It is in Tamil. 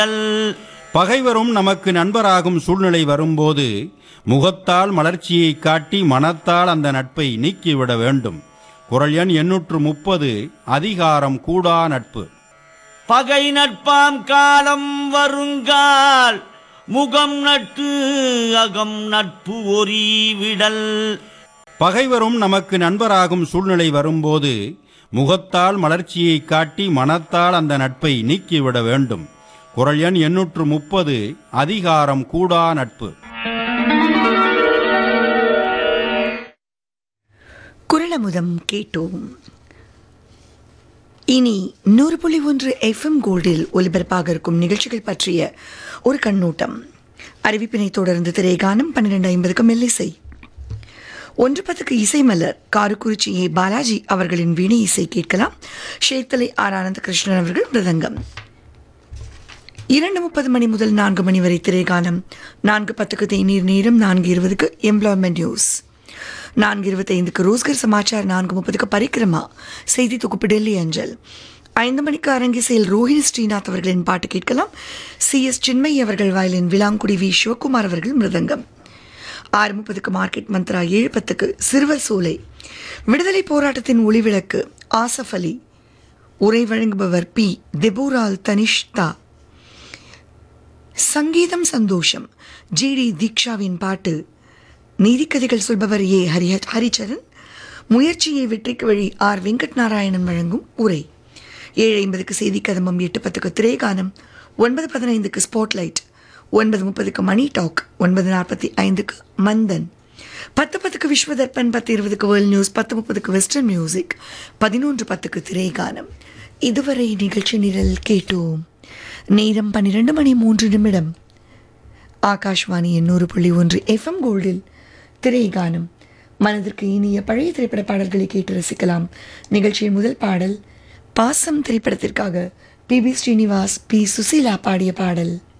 பகைவரும் நமக்கு நண்பராகும் சூழ்நிலை வரும்போது முகத்தால் மலர்ச்சியை காட்டி மனத்தால் அந்த நட்பை நீக்கிவிட வேண்டும் குரல் எண் எண்ணூற்று முப்பது அதிகாரம் கூடா நட்பு பகை நட்பாம் காலம் வருங்கால் முகம் நட்டு அகம் நட்பு ஒரி விடல் பகைவரும் நமக்கு நண்பராகும் சூழ்நிலை வரும்போது முகத்தால் மலர்ச்சியை காட்டி மனத்தால் அந்த நட்பை நீக்கிவிட வேண்டும் குரல் எண் எண்ணூற்று முப்பது அதிகாரம் கூடா நட்பு குரலமுதம் கேட்டோம் இனி நூறு புள்ளி ஒன்று எஃப்எம் கோல்டில் ஒலிபரப்பாக இருக்கும் நிகழ்ச்சிகள் பற்றிய ஒரு கண்ணோட்டம் அறிவிப்பினை தொடர்ந்து திரைகானம் பன்னிரண்டு ஐம்பதுக்கு மெல்லிசை ஒன்று பத்துக்கு இசை மலர் காரக்குறிச்சி ஏ பாலாஜி அவர்களின் வீணை இசை கேட்கலாம் ஷேத்தலை ஆர் ஆனந்த கிருஷ்ணன் அவர்கள் மிருதங்கம் இரண்டு முப்பது மணி முதல் நான்கு மணி வரை திரைகாலம் நான்கு பத்துக்கு தேநீர் நேரம் நான்கு இருபதுக்கு எம்ப்ளாய்மெண்ட் நியூஸ் நான்கு இருபத்தைந்துக்கு ரோஸ்கர் சமாச்சார் நான்கு முப்பதுக்கு பரிக்கிரமா செய்தி தொகுப்பு டெல்லி அஞ்சல் ஐந்து மணிக்கு அரங்கிசையில் ரோஹிணி ஸ்ரீநாத் அவர்களின் பாட்டு கேட்கலாம் சி எஸ் சின்மயி அவர்கள் வயலின் விலாங்குடி வி சிவகுமார் அவர்கள் மிருதங்கம் ஆறு முப்பதுக்கு மார்க்கெட் மந்த்ரா ஏழு பத்துக்கு சிறுவர் சோலை விடுதலை போராட்டத்தின் ஒளிவிளக்கு ஆசஃப் அலி உரை வழங்குபவர் பி தெபோரால் தனிஷ்தா சங்கீதம் சந்தோஷம் ஜிடி தீக்ஷாவின் பாட்டு நீதிக்கதைகள் சொல்பவர் ஏ ஹரி ஹரிச்சரன் முயற்சியை வெற்றிக்கு வழி ஆர் வெங்கட் நாராயணன் வழங்கும் உரை ஏழு ஐம்பதுக்கு செய்தி கதம்பம் எட்டு பத்துக்கு திரைகானம் ஒன்பது பதினைந்துக்கு ஸ்பாட்லைட் ஒன்பது முப்பதுக்கு மணி டாக் ஒன்பது நாற்பத்தி ஐந்துக்கு மந்தன் பத்து பத்துக்கு விஸ்வதர்பன் பத்து இருபதுக்கு வேர்ல்ட் நியூஸ் பத்து முப்பதுக்கு வெஸ்டர்ன் மியூசிக் பதினொன்று பத்துக்கு திரைகானம் இதுவரை நிகழ்ச்சி நிரல் கேட்டோம் நேரம் பன்னிரண்டு மணி மூன்று நிமிடம் ஆகாஷ்வாணி எண்ணூறு புள்ளி ஒன்று எஃப்எம் கோல்டில் திரைகானம் மனதிற்கு இனிய பழைய திரைப்பட பாடல்களை கேட்டு ரசிக்கலாம் நிகழ்ச்சியின் முதல் பாடல் பாசம் திரைப்படத்திற்காக P B Srinivas P Susheela பாடிய பாடல்